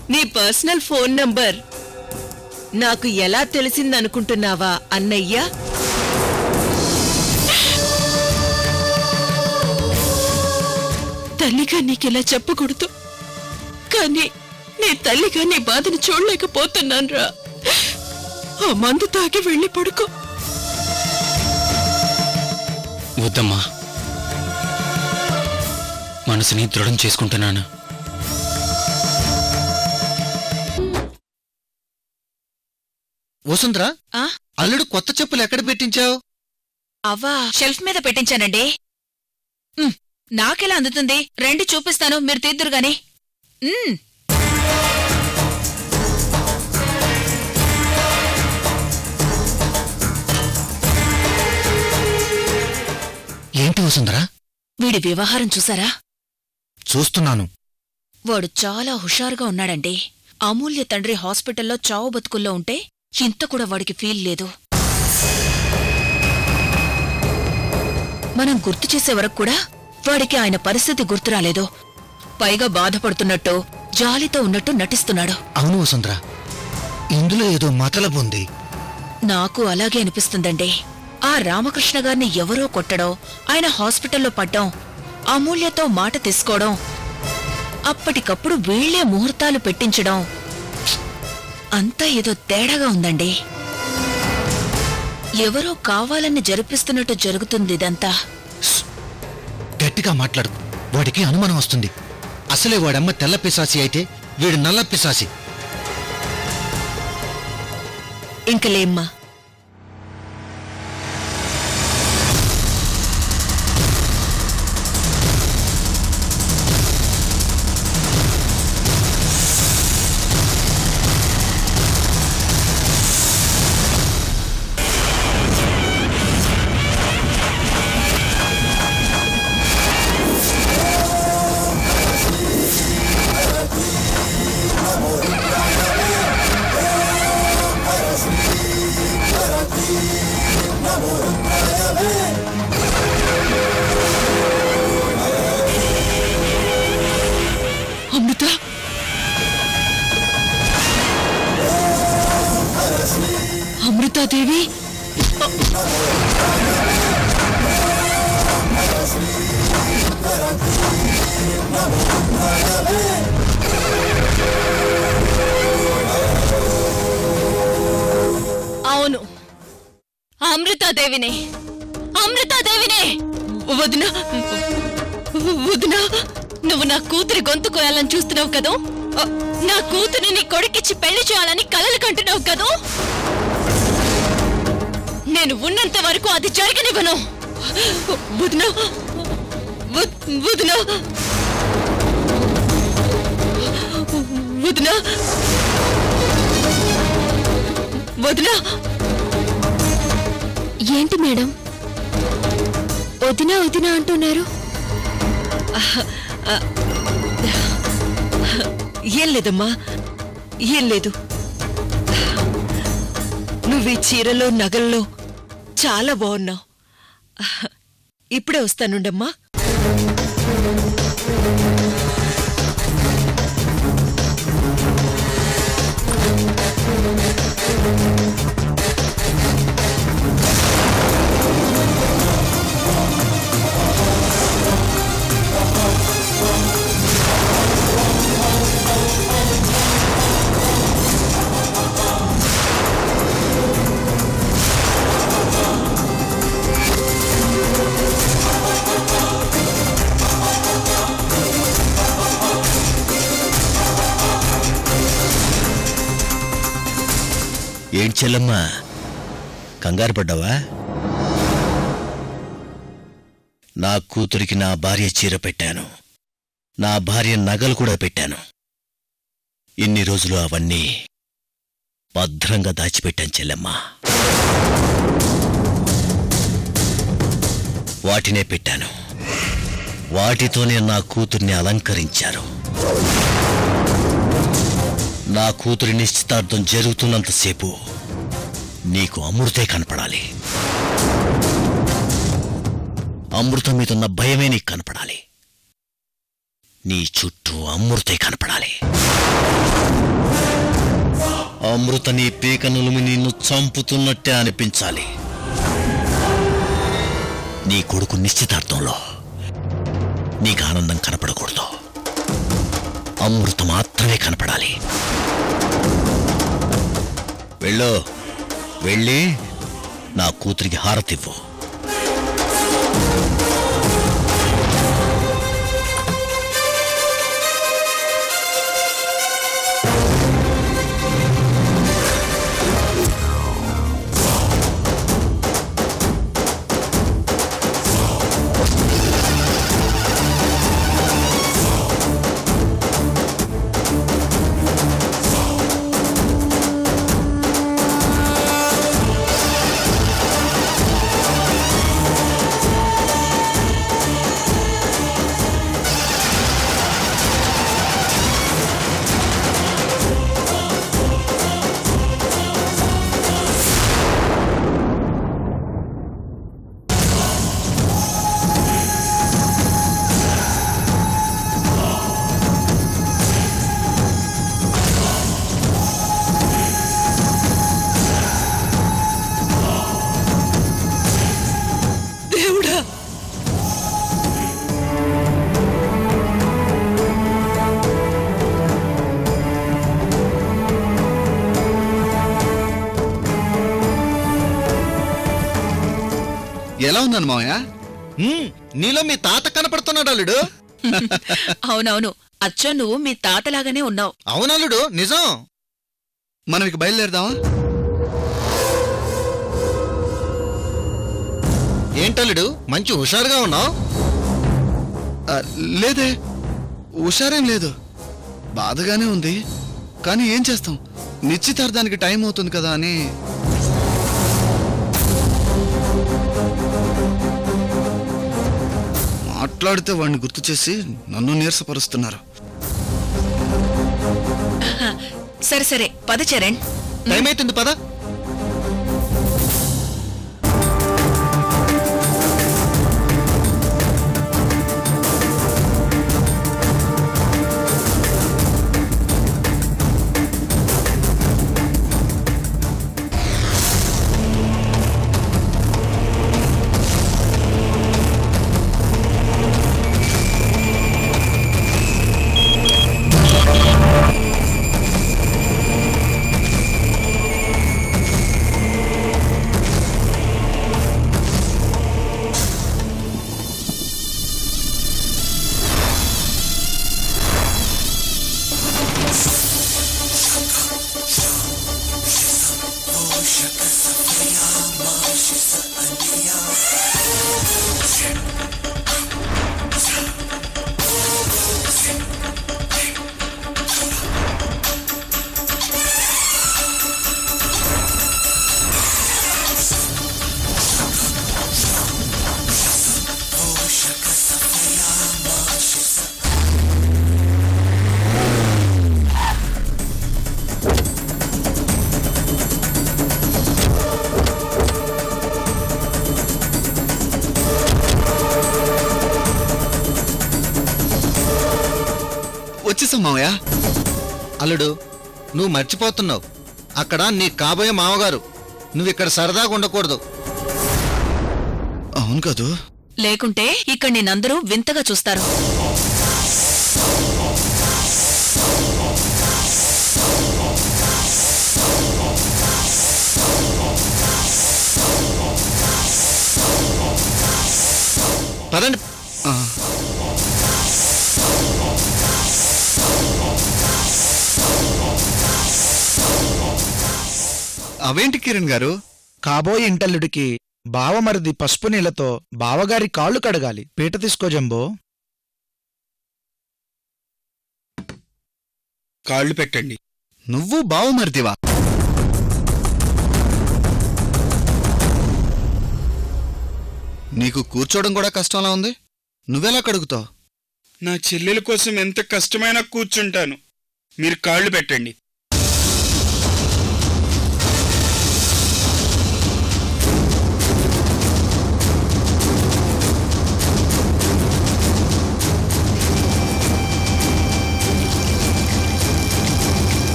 నీ personal phone number నాకు ఎలా తెలిసిందనుకుంటున్నావా అన్నయ్య తల్లిగా నీకెలా చెప్పకూడదు కానీ నీ తల్లిగా నీ బాధను చూడలేకపోతున్నానురా ఆ మందు తాగి వెళ్ళి పడుకో వద్దమ్మా మనసుని దృఢం చేసుకుంటున్నాను వసుంధరా ఆ? అల్లుడు కొత్త చెప్పులు ఎక్కడ పెట్టించావు అవ్వా షెల్ఫ్ మీద పెట్టించానండి ఉమ్, నాకెలా అందుతుంది రండి చూపిస్తాను మీరు తీద్దురు గాని ఉమ్, ఏంటి వసుంధరా వీడి వ్యవహారం చూసారా చూస్తున్నాను వాడు చాలా హుషారుగా ఉన్నాడండి అమూల్య తండ్రి హాస్పిటల్లో చావు బతుకుల్లో ఉంటే ఇంత కూడా వాడికి ఫీల్ లేదు మనం గుర్తు చేసే వరకు కూడా వాడికి ఆయన పరిస్థితి గుర్తురాలేదు పైగా బాధపడుతున్నట్టు జాలితో ఉన్నట్టు నటిస్తున్నాడు అవును వసుంధరా ఇందులో ఏదో మతలబు ఉంది నాకు అలాగే అనిపిస్తుందండి ఆ రామకృష్ణ గారిని ఎవరో కొట్టడం ఆయన హాస్పిటల్లో పడ్డం అమూల్యతో మాట తీసుకోవడం అప్పటికప్పుడు వీళ్లే ముహూర్తాలు పెట్టించడం అంతా ఏదో తేడాగా ఉందండి ఎవరో కావాలని జరిపిస్తున్నట్టు జరుగుతుంది ఇదంతా గట్టిగా మాట్లాడు వాడికి అనుమానం వస్తుంది అసలే వాడమ్మ తెల్ల పిశాసి అయితే వీడు నల్ల పిశాసి ఇంక లేమ్మా అమృత అమృతాదేవి అవును అమృతాదేవినే అమృతాదేవినే వదిన వదిన నువ్వు నా కూతురి గొంతు కోయాలని చూస్తున్నావు కదూ అ, నా కూతురిని నీ కొడుకిచ్చి పెళ్లి చేయాలని కలలు కంటున్నావు కదూ నేను ఉన్నంత వరకు అది జరగనివ్వను వదిన వ- వదిన వదిన వదిన ఏంటి మేడం వదినా వదినా అంటున్నారు ఏం లేదమ్మా ఏం లేదు నువ్వు ఈ చీరలో నగల్లో చాలా బాగున్నావు ఇప్పుడే వస్తానుండమ్మా ఏంటి చెల్లమ్మా కంగారు పడ్డావా నా కూతురికి నా భార్య చీర పెట్టాను నా భార్య నగలు కూడా పెట్టాను ఇన్ని రోజులు అవన్నీ భద్రంగా దాచిపెట్టాను చెల్లెమ్మా వాటినే పెట్టాను వాటితోనే నా కూతుర్ని అలంకరించారు నా కూతురి నిశ్చితార్థం జరుగుతున్నంతసేపు నీకు అమృతే కనపడాలి అమృతం మీదున్న భయమే నీకు కనపడాలి నీ చుట్టూ అమృతే కనపడాలి అమృత నీ పీక నులిమి నిన్ను చంపుతున్నట్టే అనిపించాలి నీ కొడుకు నిశ్చితార్థంలో నీకు ఆనందం కనపడకూడదు అమృత మాత్రమే కనపడాలి వెళ్ళు వెళ్ళి నా కూతురికి హారతివ్వు దేవుడా ఎలా ఉన్నాను మావయ్య హ్మ్, నీలో మీ తాత కనపడుతున్నాడు అల్లుడు అవునవును అచ్చో నువ్వు మీ తాతలాగానే ఉన్నావు అవునల్లుడు నిజం మనం ఇక బయలుదేరదామా ఏంటల్లుడు మంచి హుషారుగా ఉన్నావు ఆ, లేదే హుషారేం లేదు బాధగానే ఉంది కానీ ఏం చేస్తాం నిశ్చితార్థానికి టైం అవుతుంది కదా అని మాట్లాడితే వాడిని గుర్తు చేసి నన్ను నీరసపరుస్తున్నారు సరే సరే పద చరణ్ టైం అవుతుంది పద వచ్చేసాం మావయ్య అల్లుడు నువ్వు మర్చిపోతున్నావు అక్కడ నీ కాబోయే మామగారు నువ్వు ఇక్కడ సరదాగా ఉండకూడదు అవును కదూ లేకుంటే ఇక్కడ నిన్నందరూ వింతగా చూస్తారు పదండి ఆ, అవేంటి కిరణ్ గారు కాబోయే ఇంటల్లుడికి బావమరిది పసుపు నీళ్లతో బావగారి కాళ్ళు కడగాలి పీట తీసుకో జంబో కాళ్ళు పెట్టండి నువ్వు బావమరిదివా నీకు కూర్చోవడం కూడా కష్టంలా ఉంది నువ్వెలా కడుగుతావు నా చెల్లెల కోసం ఎంత కష్టమైనా కూర్చుంటాను మీరు కాళ్ళు పెట్టండి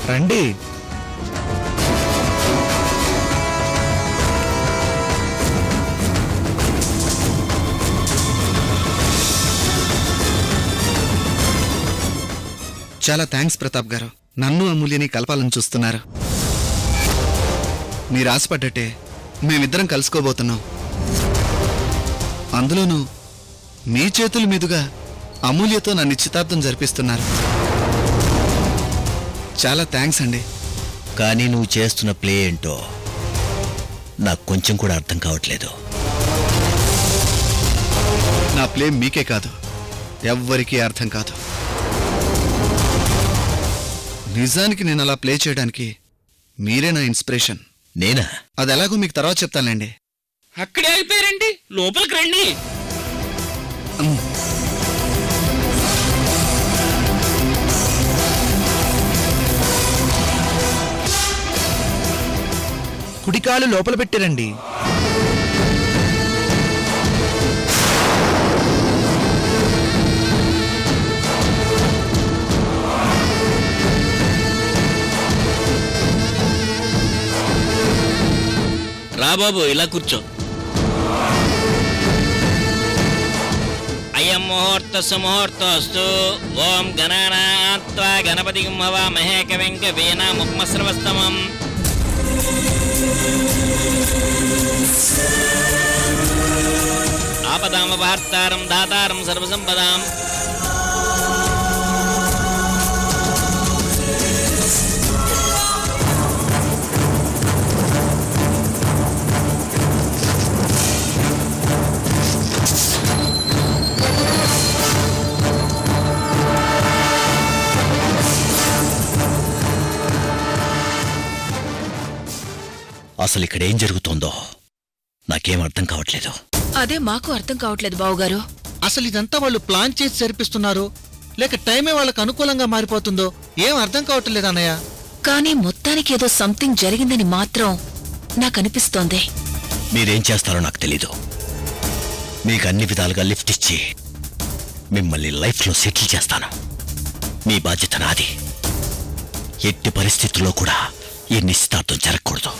రండి చాలా థ్యాంక్స్ ప్రతాప్ గారు నన్ను అమూల్యని కలపాలని చూస్తున్నారు మీరు ఆశపడ్డట్టే మేమిద్దరం కలుసుకోబోతున్నాం అందులోనూ మీ చేతుల మీదుగా అమూల్యతో నా నిశ్చితార్థం జరిపిస్తున్నారు చాలా థ్యాంక్స్ అండి కానీ నువ్వు చేస్తున్న ప్లే ఏంటో నాకు కొంచెం కూడా అర్థం కావట్లేదు నా ప్లే మీకే కాదు ఎవ్వరికీ అర్థం కాదు నిజానికి నేను అలా ప్లే చేయడానికి మీరే నా ఇన్స్పిరేషన్ నేనా అది ఎలాగో మీకు తర్వాత చెప్తానులేండి అక్కడే అయిపోయారండి లోపలికి రండి కుడికాలు లోపల పెట్టిరండి రా బాబు ఇలా కూర్చో అయం ముహూర్త సుముహూర్తోస్తు ఓం గణానాత్వా గణపతి హవామహే కవిం కవీనా ముక్మశ్రవస్తమం ఆపదామవార్తారం దాతారం సర్వసంపదాం అసలు ఇక్కడ ఏం జరుగుతోందో నాకేం అర్థం కావట్లేదు అదే మాకు అర్థం కావట్లేదు బావుగారు అసలు ఇదంతా వాళ్ళు ప్లాన్ చేసి జరిపిస్తున్నారు లేక టైమే వాళ్ళకు అనుకూలంగా మారిపోతుందో ఏం అర్థం కావట్లేదు అన్నయ్య కానీ మొత్తానికి ఏదో సంథింగ్ జరిగిందని మాత్రం నాకు అనిపిస్తోంది మీరేం చేస్తారో నాకు తెలీదు మీకు అన్ని విధాలుగా లిఫ్ట్ ఇచ్చి మిమ్మల్ని లైఫ్లో సెటిల్ చేస్తాను మీ బాధ్యత నాది ఎట్టి పరిస్థితుల్లో కూడా ఈ నిశ్చితార్థం జరగకూడదు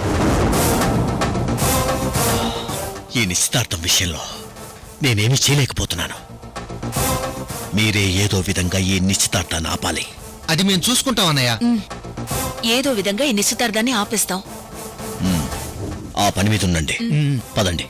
ఈ నిశ్చితార్థం విషయంలో నేనేమీ చేయలేకపోతున్నాను మీరే ఏదో విధంగా ఈ నిశ్చితార్థాన్ని ఆపాలి అది మేము చూసుకుంటాం అన్నయ్య ఏదో విధంగా ఈ నిశ్చితార్థాన్ని ఆపేస్తాం ఆ పని మీద ఉండండి పదండి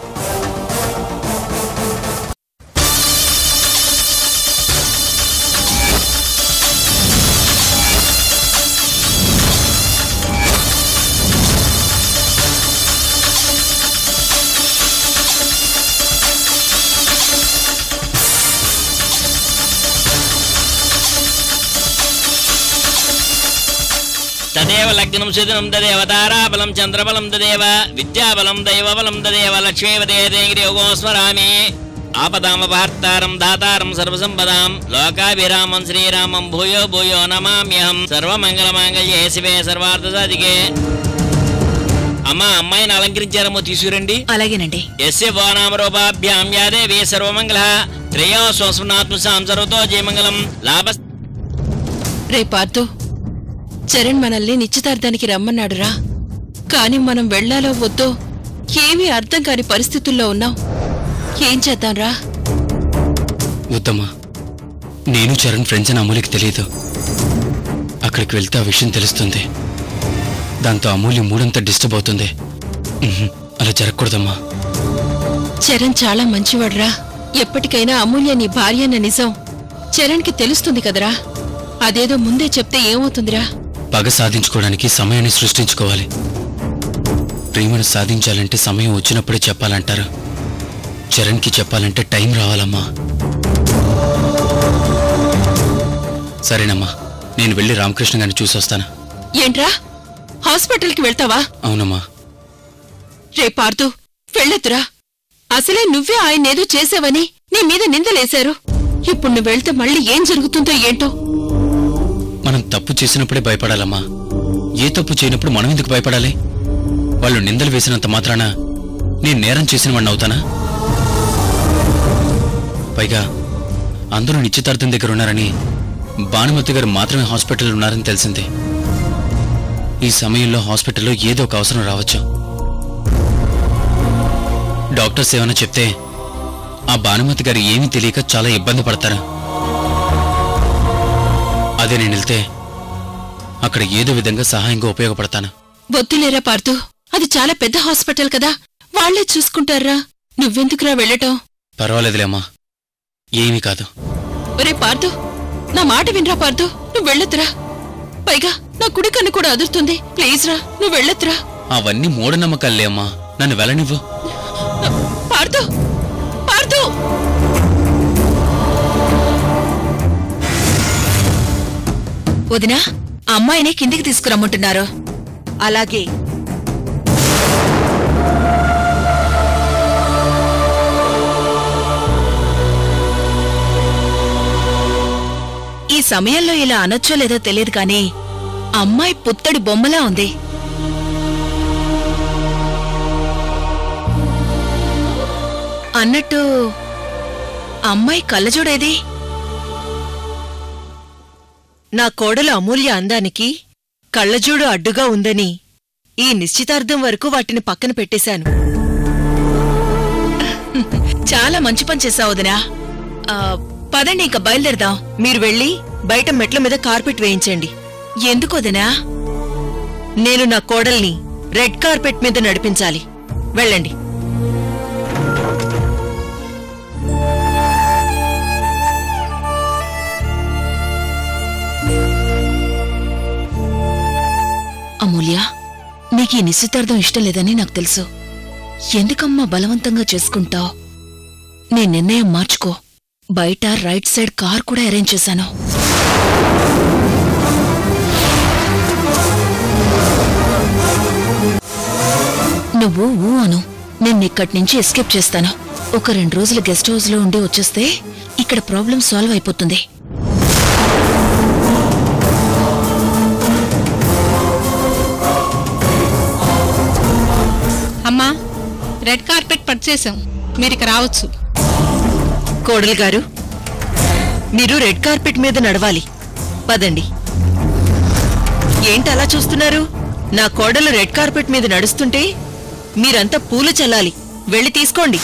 తదేవ లగ్నం సుదినం తదేవ తారాబలం చంద్రబలం తదేవ విద్యాబలం దైవబలం తదేవ లక్ష్మీవదేదేగిరియోగో స్మరామి ఆపదామపహర్తారం దాతారం సర్వసంపదాం లోకాభిరామం శ్రీరామం భూయో భూయో నమామ్యహం సర్వమంగళమాంగళ్యే శివే సర్వార్థ సాధికే అమ్మా అమ్మాయిని అలంకరించారమ్మో తీసుకురండి అలాగేనండి ఎస్య వానామరూపాభ్యాం యా దేవి సర్వమంగళ త్రయో స్వస్మనాత్మసాం సర్వతో జయమంగళం లాభ రే పార్థు చరణ్ మనల్ని నిశ్చితార్థానికి రమ్మన్నాడురా కాని మనం వెళ్ళాలో వద్దో ఏమీ అర్థం కాని పరిస్థితుల్లో ఉన్నాం ఏం చేద్దాంరా వద్దమ్మా నేను చరణ్ ఫ్రెండ్స్ అని అమూల్యకి తెలియదు అక్కడికి వెళ్తే ఆ విషయం తెలుస్తుంది దాంతో అమూల్య మూడంతా డిస్టర్బ్ అవుతుంది ఉహుం, అలా జరగకూడదమ్మా చరణ్ చాలా మంచివాడ్రా ఎప్పటికైనా అమూల్య నీ భార్య అన్న నిజం చరణ్కి తెలుస్తుంది కదరా అదేదో ముందే చెప్తే ఏమవుతుందిరా పగ సాధించుకోవడానికి సమయాన్ని సృష్టించుకోవాలి ప్రేమను సాధించాలంటే సమయం వచ్చినప్పుడే చెప్పాలంటారు చరణ్కి చెప్పాలంటే టైం రావాలమ్మా సరేనమ్మా నేను వెళ్ళి రామకృష్ణ గారిని చూసొస్తాను ఏంట్రా హాస్పిటల్కి వెళ్తావా అవునమ్మా రే పార్థు వెళ్ళొద్దురా అసలే నువ్వే ఆయన్నేదో చేసావని నీ మీద నిందలేశారు ఇప్పుడు నువ్వు వెళ్తే మళ్ళీ ఏం జరుగుతుందో ఏంటో మనం తప్పు చేసినప్పుడే భయపడాలమ్మా ఏ తప్పు చేయనప్పుడు మనం ఎందుకు భయపడాలి వాళ్ళు నిందలు వేసినంత మాత్రాన నేను నేరం చేసిన వాడిని అవుతానా పైగా అందరూ నిశ్చితార్థం దగ్గర ఉన్నారని భానుమతి గారు మాత్రమే హాస్పిటల్ ఉన్నారని తెలిసింది ఈ సమయంలో హాస్పిటల్లో ఏదో ఒక అవసరం రావచ్చు డాక్టర్స్ ఏమైనా చెప్తే ఆ భానుమతి గారు ఏమీ తెలియక చాలా ఇబ్బంది పడతారు అదే నేను వెళ్తే అక్కడ ఏదో విధంగా సహాయంగా ఉపయోగపడతాను వద్దులేరా పార్థు అది చాలా పెద్ద హాస్పిటల్ కదా వాళ్లే చూసుకుంటారా నువ్వెందుకురా వెళ్ళటం పర్వాలేదులే అమ్మా ఏమీ కాదు ఒరే పార్థు నా మాట వినరా పార్థు నువ్వు వెళ్ళొద్దురా పైగా నా కుడి కన్ను కూడా అదురుతుంది ప్లీజ్ రా నువ్వు వెళ్ళొద్దురా అవన్నీ మూఢనమ్మకాలే అమ్మా నన్ను వెళ్ళనివ్వు పార్థు పార్థు వదినా అమ్మాయిని కిందికి తీసుకురమ్మంటున్నారు అలాగే ఈ సమయంలో ఇలా అనొచ్చో లేదో తెలియదు కానీ అమ్మాయి పుత్తడి బొమ్మలా ఉంది అన్నట్టు అమ్మాయి కళ్ళజోడేది నా కోడలు అమూల్య అందానికి కళ్ళజోడు అడ్డుగా ఉందని ఈ నిశ్చితార్థం వరకు వాటిని పక్కన పెట్టేశాను చాలా మంచి పని చేసావు వదినా ఆ, పదండి ఇంక బయలుదేరదాం మీరు వెళ్ళి బయట మెట్ల మీద కార్పెట్ వేయించండి ఎందుకు వదినా నేను నా కోడల్ని రెడ్ కార్పెట్ మీద నడిపించాలి వెళ్ళండి అమూల్య నీకు ఈ నిశ్చితార్థం ఇష్టం లేదని నాకు తెలుసు ఎందుకమ్మా బలవంతంగా చేసుకుంటావు నీ నిర్ణయం మార్చుకో బయట రైట్ సైడ్ కార్ కూడా అరేంజ్ చేశాను నువ్వు ఊ అను నేను ఇక్కడి నుంచి ఎస్కేప్ చేస్తాను ఒక రెండు రోజులు గెస్ట్ హౌస్ లో ఉండి వచ్చేస్తే ఇక్కడ ప్రాబ్లం సాల్వ్ అయిపోతుంది అమ్మా రెడ్ కార్పెట్ పర్చేసాం మీరు ఇక రావచ్చు కోడలు గారు మీరు రెడ్ కార్పెట్ మీద నడవాలి పదండి ఏంటి అలా చూస్తున్నారు నా కోడలు రెడ్ కార్పెట్ మీద నడుస్తుంటే మీరంతా పూలు చల్లాలి వెళ్ళి తీసుకోండి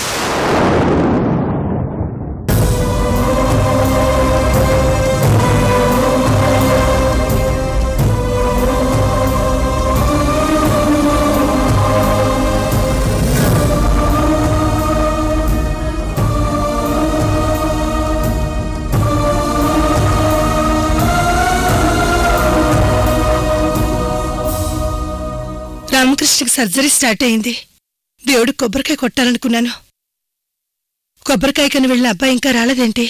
రామకృష్ణకి సర్జరీ స్టార్ట్ అయింది దేవుడు కొబ్బరికాయ కొట్టాలనుకున్నాను కొబ్బరికాయ కని వెళ్ళిన అబ్బాయి ఇంకా రాలేదేంటి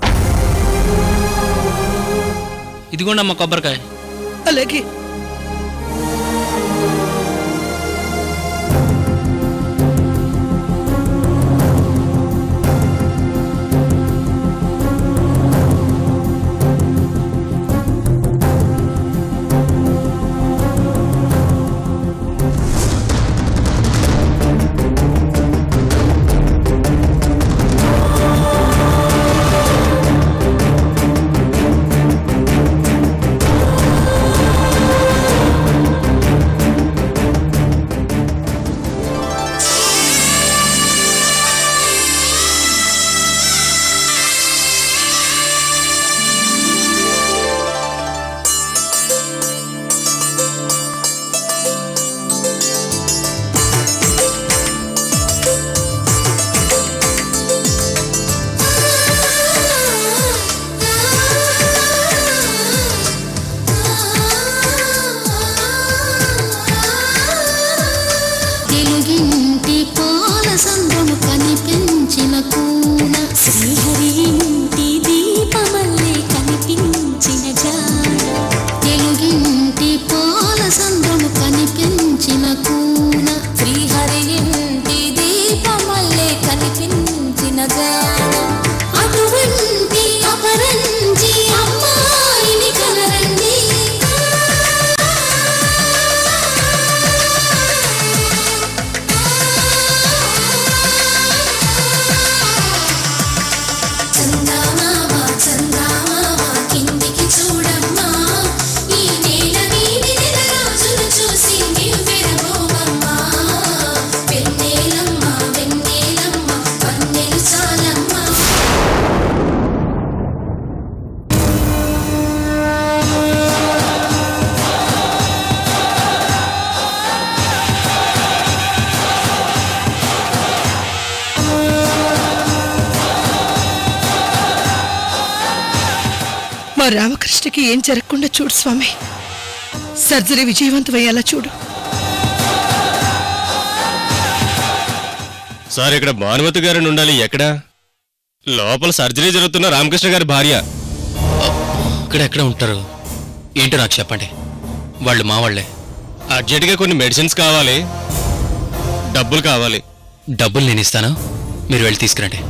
ఇదిగోండమ్మ కొబ్బరికాయ అలాగే ఆ రామకృష్ణకి ఏం జరగకుండా చూడు స్వామి సర్జరీ విజయవంతమయ్యేలా చూడు సార్ ఇక్కడ భానుమతి గారిని ఉండాలి ఎక్కడ లోపల సర్జరీ జరుగుతున్న రామకృష్ణ గారి భార్య ఇక్కడ ఎక్కడ ఉంటారు ఏంటో నాకు చెప్పండి వాళ్ళు మా వాళ్ళే అర్జెంటుగా కొన్ని మెడిసిన్స్ కావాలి డబ్బులు కావాలి డబ్బులు నేను ఇస్తాను మీరు వెళ్ళి తీసుకురండి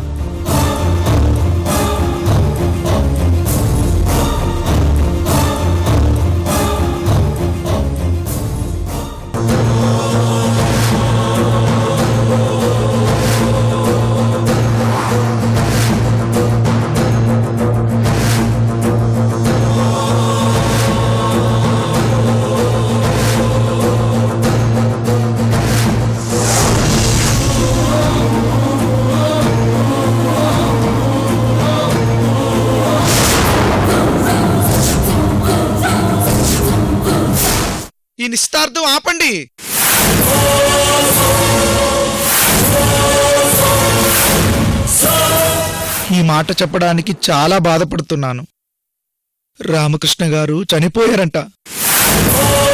ఈ నిస్తార్థం ఆపండి ఈ మాట చెప్పడానికి చాలా బాధపడుతున్నాను రామకృష్ణ గారు చనిపోయారంట